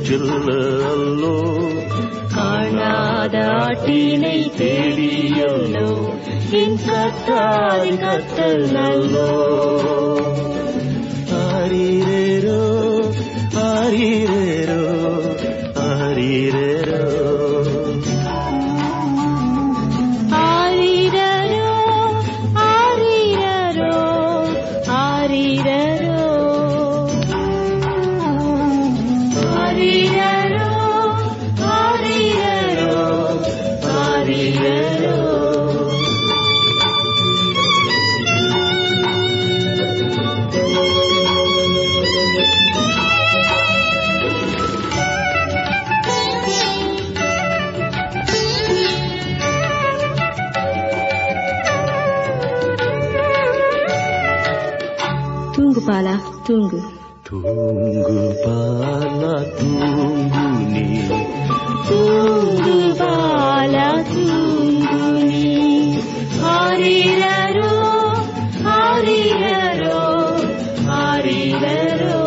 செல்ல அல்லோ காணாத ஆட்டினை தேடியல்லோ என் கத்தாவின் கத்தல் நல்லோ ஆரீரேரோ ஆரீரேரோ ஆரீரேரோ ஆரிரரோ ஆரிரரோ ஆரிரரோ ஆரிரரோ ஆரிரரோ ஆரிரரோ தூங்கு பாலா தூங்கு தூங்கு பாலா தூங்கு நீ தூங்கு பாலா தூங்கு நீ ஆரிரரோ ஆரிரரோ ஆரிரரோ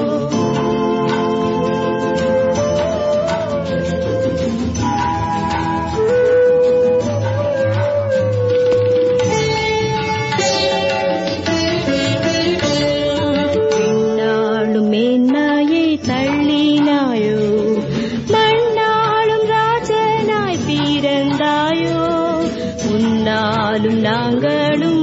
நாளும் என்னையை தள்ளினாயோ மண்ணாளும் ராஜனாய் பிறந்தாயோ உன்னாலும் நாங்களும்